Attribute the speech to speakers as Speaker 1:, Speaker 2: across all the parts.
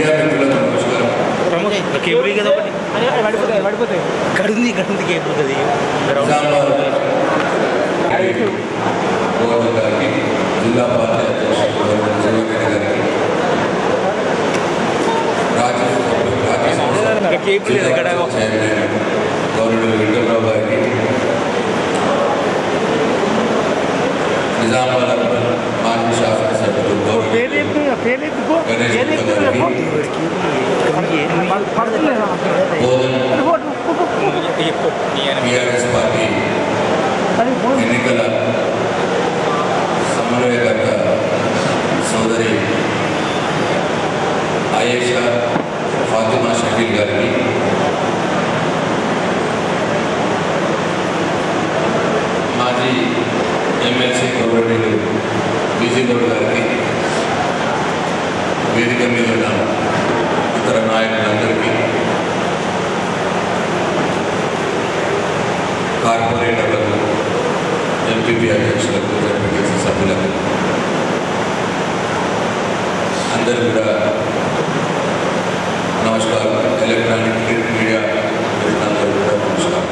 Speaker 1: Media మిత్రులకు నమస్కారం
Speaker 2: Pramod cable కదా ఒకటి
Speaker 3: పడిపోతాయి పడిపోతాయి
Speaker 2: కడుంది కడుంది కేబుల్ కదా
Speaker 1: నిజామాబాద్ గోవర్ధన్ గారికి జిల్లా పార్టీ అధ్యక్షుడు గోవర్ధన్ శివరెడ్డి గారికి రాజ్యసభ
Speaker 2: ఇక్కడ కేబుల్ లేదు ఇక్కడ
Speaker 1: చైర్మన్ గౌరవుడు వెంకటరావు గారికి నిజామాబాద్ అర్బన్ మాజీ శాసనసభ్యులు గౌరవుడు
Speaker 3: పేరు చెప్పి పేరు చెప్పుకో
Speaker 1: గణేష్
Speaker 3: పేరు
Speaker 1: గుప్తా
Speaker 3: చెప్పి
Speaker 1: గారికి
Speaker 3: పడుతుందా
Speaker 1: బోధన్ టీఆర్ఎస్ పార్టీ ఎన్నికల సమన్వయకర్త సోదరి ఆయేషా ఫాతిమా షకీల్ గారికి మాజీ ఎమ్మెల్సీ గౌరవనీయులు బీజీ గౌడ్ గారికి వేదిక మీద ఉన్న ఇతర నాయకులందరికీ కార్పొరేటర్లకు ఎంపీపీ అధ్యక్షులకు జడ్పీటీసీ సభ్యులకు అందరూ కూడా నమస్కారం ఎలక్ట్రానిక్ ప్రింట్ మీడియా మిత్రులందరూ కూడా నమస్కారం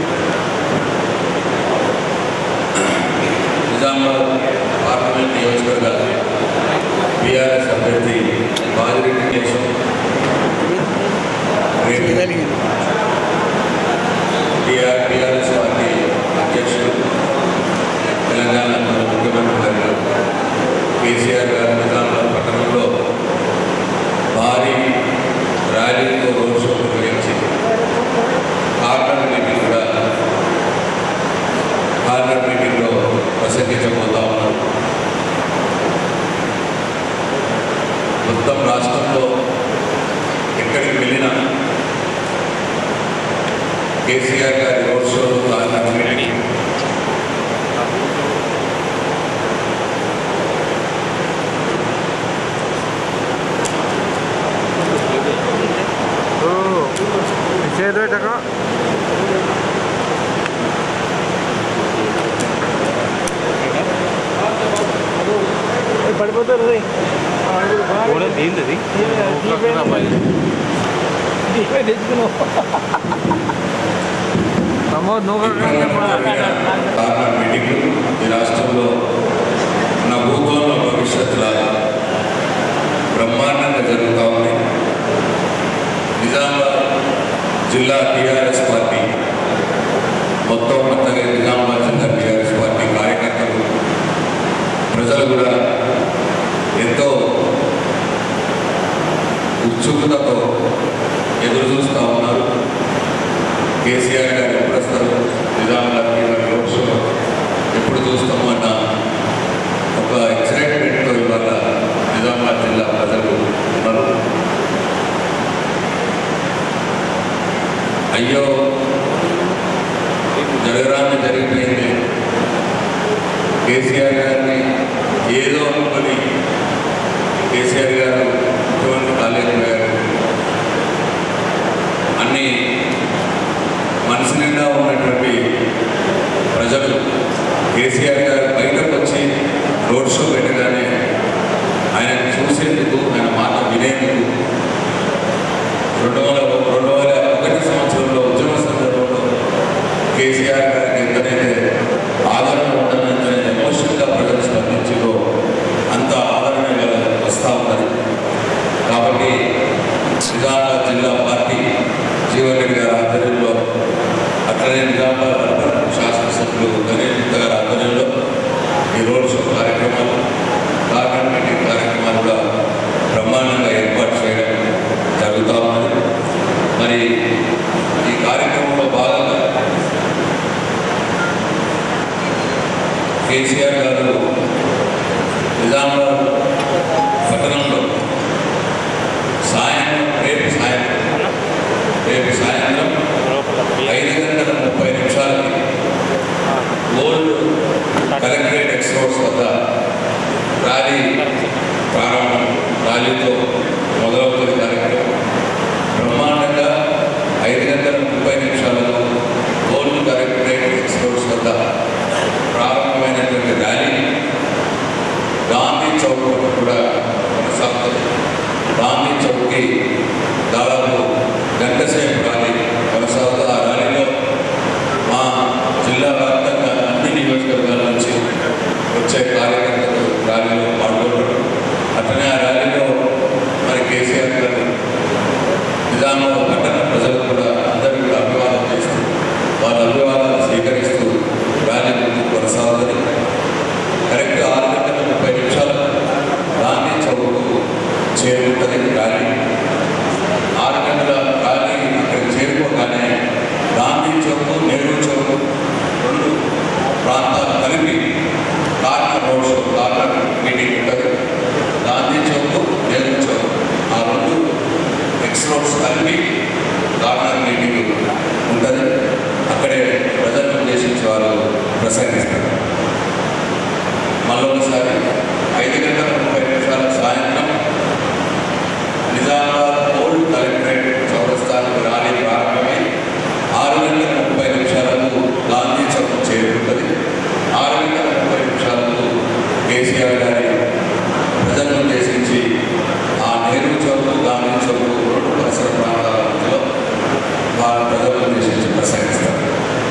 Speaker 1: నిజామాబాద్ పార్లమెంట్ నియోజకవర్గ బీఆర్ఎస్ అభ్యర్థి బాజిరెడ్డి కేశవ్ రేపు టీఆర్ టీఆర్ఎస్ పార్టీ అధ్యక్షుడు తెలంగాణ ముఖ్యమంత్రి గారు కేసీఆర్ గారు నిజామాబాద్ పట్టణంలో భారీ ర్యాలీతో రోడ్ షో నిర్వహించి కార్నర్ మీటింగ్ కూడా కార్నర్ మీటింగ్లో ప్రసంగించబోతా ఉన్నారు మొత్తం రాష్ట్రంలో ఎక్కడికి వెళ్ళినా కేసీఆర్ గారి రోడ్ షోలు కార్నర్ మీటింగ్
Speaker 3: చేదోటగా పడిపోతారు రే.
Speaker 2: ఏంది అది
Speaker 3: దీపే తెచ్చుకున్నావు ప్రమోద్ నువ్వు
Speaker 1: కార్నర్ మీటింగ్ ఈ రాష్ట్రంలో నా భూగోళ భవిష్యత్తుల బ్రహ్మాండంగా జరుగుతూ ఉంది నిజామాబాద్ జిల్లా టీఆర్ఎస్ పార్టీ మొత్తం మొత్తంగా నిజామాబాద్ జిల్లా టీఆర్ఎస్ పార్టీ కార్యకర్తలు ప్రజలు కూడా ఎంతో ఉత్సుకతతో ఎదురు చూస్తూ ఉన్నారు కేసీఆర్ గారు ఎప్పుడు వస్తారు నిజామాబాద్కి మరి రోడ్ షో ఎప్పుడు చూస్తామన్న ఒక ఎక్సైట్మెంట్తో ఇవాళ నిజామాబాద్ జిల్లా ప్రజలు ఉన్నారు అయ్యో జరగరాన్ని జరిగిపోయింది కేసీఆర్ గారిని ఏదో అనుకొని కేసీఆర్ గారు ముఖ్యమంత్రి కాలేకపోయారు అన్ని మనసు నిండా ఉన్నటువంటి ప్రజలు కేసీఆర్ గారు బయటకు వచ్చి రోడ్ షో పెట్టగానే ఆయన చూసేందుకు ఆయన మాట వినేందుకు రెండు వేల రెండు వేల ఒకటి సంవత్సరంలో ఉద్యమ సందర్భంలో కేసీఆర్ గారికి ఎంతనైతే ఆదరణ ఉండనంత ఎమోషనల్గా ప్రజలు స్పందించిందో అంత ఆదరణ ఇవాళ వస్తూ ఉన్నది కాబట్టి నిజామాబాద్ జిల్లా పార్టీ జీవన్ రెడ్డి గారి ఆధ్వర్యంలో అట్లనే నిజామాబాద్ అర్బన్ శాసనసభ్యులు గణేష్ గుప్తా గారి ఆధ్వర్యంలో ఈ రోడ్ షో కార్యక్రమాలు కార్నర్ మీటింగ్ కార్యక్రమాలు కూడా బ్రహ్మాండంగా ఏర్పాటు చేయడం జరుగుతూ ఉన్నది మరి ఈ కార్యక్రమంలో భాగంగా కేసీఆర్ గారు నిజామాబాద్ పట్టణంలో సాయంత్రం రేపు సాయంత్రం రేపు సాయంత్రం ఐదు గంటల ముప్పై నిమిషాలకి ఓల్డ్ కలెక్టరేట్ ఎక్స్పోర్ట్స్ వద్ద ర్యాలీ ప్రారంభం ర్యాలీతో మొదలవుతుంది కార్యక్రమం బ్రహ్మాండంగా ఐదు గంటల ముప్పై నిమిషాలకు ఓల్డ్ కలెక్టరేట్ ఎక్స్పోర్ట్స్ వద్ద ప్రారంభమైనటువంటి ర్యాలీ గాంధీ చౌక్ వరకు కూడా కొనసాగుతుంది గాంధీ చౌక్కి చేరుకుంటుంది ర్యాలీ ఆరు గంటల ర్యాలీ అక్కడికి చేరుకోగానే గాంధీ చౌక్ నెహ్రూ చౌక్ రెండు ప్రాంతాలు కలిపి corner road show corner meeting ఉంటుంది గాంధీ చౌక్ నెహ్రూ చౌక్ ఆ రెండు ఎక్స్ రోడ్స్ కలిపి కార్నర్ మీటింగ్ ఉంటుంది అక్కడే ప్రజలను ఉద్దేశించి వారు ప్రసంగిస్తారు మళ్ళొకసారి ఐదు గంటల ముప్పై నిమిషాల సాయంత్రం నిజామాబాద్ ఓల్డ్ కలెక్టరేట్ చౌరస్తాలకు ర్యాలీ ప్రారంభమై ఆరు గంటల ముప్పై నిమిషాలకు గాంధీ చౌక్ చేరుకుంటుంది ఆరు గంటల ముప్పై నిమిషాలకు కేసీఆర్ గారి ప్రజలను ఉద్దేశించి ఆ నెహ్రూ చౌక్ గాంధీ చౌక్ రెండు పరిసర ప్రాంతాల మధ్యలో వారు ప్రజలను ఉద్దేశించి ప్రసంగిస్తారు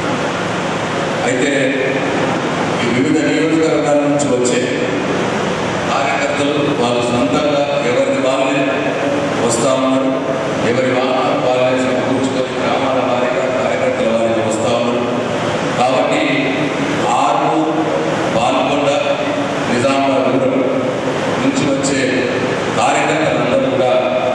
Speaker 1: అయితే ఈ వివిధ నియోజకవర్గాల నుంచి వచ్చే కార్యకర్తలు వాళ్ళు సొంతంగా ఎవరిది వాళ్ళే వస్తూ ఉన్నారు ఎవరి వాహనం వాళ్ళే సమకూర్చుకొని గ్రామాల వారీగా కార్యకర్తల వారీగా వస్తూ ఉన్నారు కాబట్టి ఆరు పాల్గొండ నిజామాబాద్ ఊరు నుంచి వచ్చే కార్యకర్తలందరూ కూడా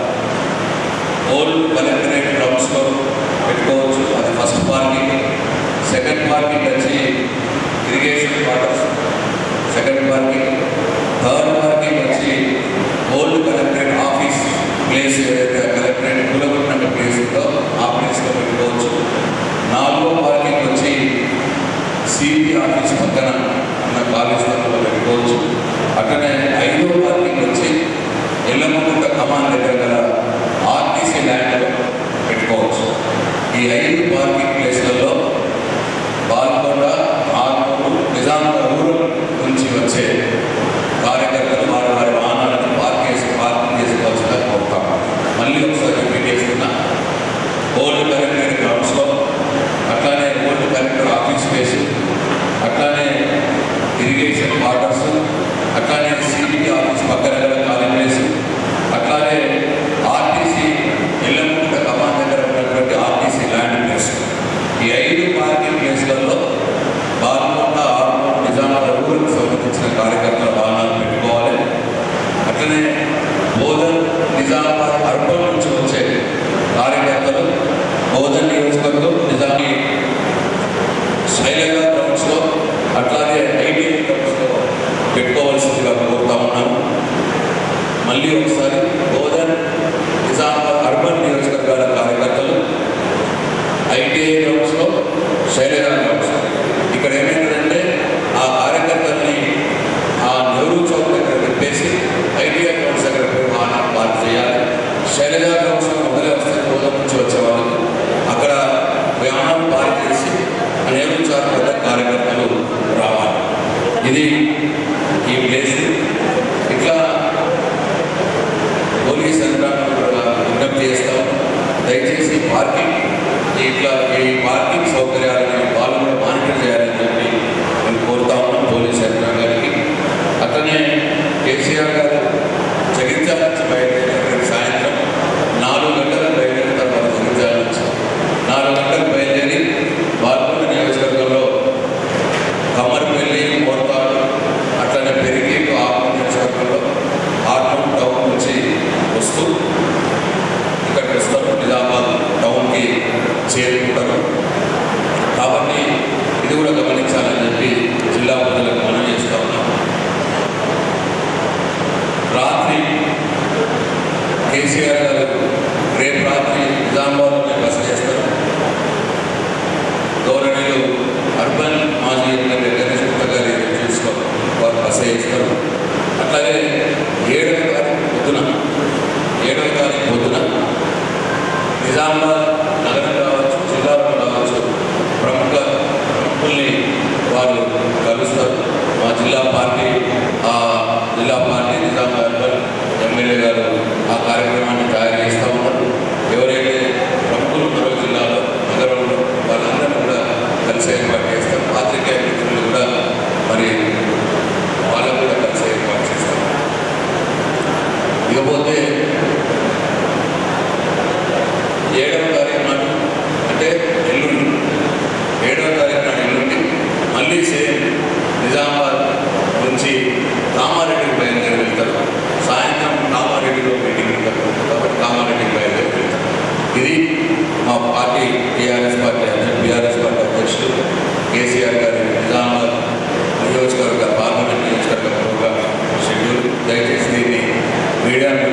Speaker 1: ఓల్డ్ కలెక్టరేట్ గ్రౌండ్స్లో పెట్టుకోవచ్చు అది ఫస్ట్ పార్కింగ్ సెకండ్ పార్కింగ్ వచ్చి irrigation waters second parking third parking వచ్చి ఓల్డ్ కలెక్టరేట్ ఆఫీస్ ప్లేస్ ఏదైతే కలెక్టరేట్ కూలగొట్టిన ప్లేస్ ఉందో ఆ ప్లేస్లో పెట్టుకోవచ్చు నాలుగో పార్కింగ్ వచ్చి సిపి ఆఫీస్ పక్కన ఉన్న ఖాళీ స్థలంలో పెట్టుకోవచ్చు అట్లనే ఐదో పార్కింగ్ వచ్చి ఎల్లమ్మగుంట కమాన్ దగ్గర గల ఆర్టీసీ ల్యాండ్లో పెట్టుకోవచ్చు ఈ ఐదు పార్కింగ్ ప్లేస్లలో పాల్గొండ ఆర్మూరు నిజామాబాద్ ఊరు నుంచి వచ్చే కార్యకర్తలు వారి వారి వాహనాలను పార్క్ చేసి పార్కింగ్ చేసుకోవాల్సిందిగా కోరుతాం మళ్ళీ ఒకసారి రిపీట్ చేస్తున్నా ఓల్డ్ కలెక్టరేట్ గ్రౌండ్స్లో అట్లానే ఓల్డ్ కలెక్టర్ ఆఫీస్ స్పేస్ అట్లానే ఇరిగేషన్ వాటర్స్ అట్లానే సిటీ ఆఫీస్ పక్కన గల ఖాళీ ప్లేస్ అట్లానే ఆర్టీసీ ఎల్లమ్మ కమాన్ దగ్గర ఉన్నటువంటి ఆర్టీసీ ల్యాండ్ ప్లేస్ ఈ ఐదు పార్కింగ్ ప్లేస్లలో బాల్కొండ ఆర్మూర్ నిజామాబాద్ ఊరికి సంబంధించిన కార్యకర్తల వాహనాలు పెట్టుకోవాలి అట్లనే బోధన్ నిజామాబాద్ అర్బన్ నుంచి వచ్చే కార్యకర్తలు బోధన్ నియోజకవర్గం నిజామీ శైలజ గ్రౌండ్స్లో అట్లాగే ఐటీఐ గ్రౌండ్స్లో పెట్టుకోవాల్సిందిగా కోరుతా ఉన్నాను మళ్ళీ ఒకసారి బోధన్ నిజామాబాద్ అర్బన్ నియోజకవర్గాల కార్యకర్తలు ఐటీఐ గ్రౌండ్స్లో శైలజ గ్రౌండ్స్ ఇక్కడ ఏమైందంటే ఆ కార్యకర్తల్ని ఆ నెహ్రూ చౌక్ దగ్గర పెట్టేసి ఐటీఐ గ్రౌండ్స్ దగ్గర పోయి వాహనం పార్క్ చేయాలి శైలజ గ్రౌండ్స్లో మొదలే వస్తే బోధన నుంచి వచ్చేవాళ్ళు అక్కడ వాహనం పార్క్ చేసి ఆ నెహ్రూ చౌక్ వద్ద కార్యకర్తలు రావాలి ఇది ఈ ప్లేస్ ఇట్లా పోలీస్ యంత్రాంగం కూడా విజ్ఞప్తి చేస్తాం దయచేసి పార్కింగ్ ఇట్లా ఈ పార్కింగ్ సౌకర్యాలని వాళ్ళు కూడా మానిటర్ చేయాలని చెప్పి మేము కోరుతా ఉన్నాం పోలీస్ యంత్రాంగానికి అట్లనే కేసీఆర్ గారు జగిత్యాల నుంచి బయలుదేరారు రేపు సాయంత్రం నాలుగు గంటలకు బయలుదేరిన తర్వాత జగిత్యాల నుంచి నాలుగు గంటలకు బయలుదేరి బాల్కొండ నియోజకవర్గంలో కమ్మరిపల్లి మోర్తాడు అట్లనే పెరిగి ఆకు నియోజకవర్గంలో ఆర్మూర్ టౌన్ నుంచి వస్తూ ఇక్కడికి వస్తారు నిజామాబాద్ టౌన్కి చేరుకుంటారు కాబట్టి ఇది కూడా గమనించాలని చెప్పి జిల్లా ప్రజలకు మనం చేస్తా ఉన్నాం రాత్రి కేసీఆర్ గారు రేపు రాత్రి నిజామాబాద్లో బస చేస్తారు గౌరవనీయులు అర్బన్ మాజీ ఎమ్మెల్యే గణేష్ గుప్తా గారి రివ్యూస్లో వారు బస చేస్తారు అట్లాగే ఏడవ తారీఖు పొద్దున ఏడవ తారీఖు పొద్దున నిజామాబాద్ నగరం కావచ్చు జిల్లాలో కావచ్చు ప్రముఖ ప్రముఖుల్ని వారు కలుస్తారు మా జిల్లా పార్టీ ఆ జిల్లా పార్టీ నిజామాబాద్ అర్బన్ ఎమ్మెల్యే గారు ఆ కార్యక్రమాన్ని తయారు చేస్తూ ఉన్నారు ఎవరైతే ప్రముఖులు ఉన్నారో జిల్లాలో నగరంలో వాళ్ళందరూ కూడా కలిసి ఏర్పాటు చేస్తారు పాత్రికేయ మిత్రులు కూడా మరి వాళ్ళకు కూడా కలిసి ఏర్పాటు చేస్తారు ఇకపోతే ఏడవ తారీఖు నాడు అంటే ఎల్లుండి ఏడవ తారీఖు నాడు ఎల్లుండి మళ్ళీ సేమ్ నిజామాబాద్ నుంచి కామారెడ్డికి బయలుదేరి వెళ్తారు సాయంత్రం కామారెడ్డిలో మీటింగ్ అడిగాను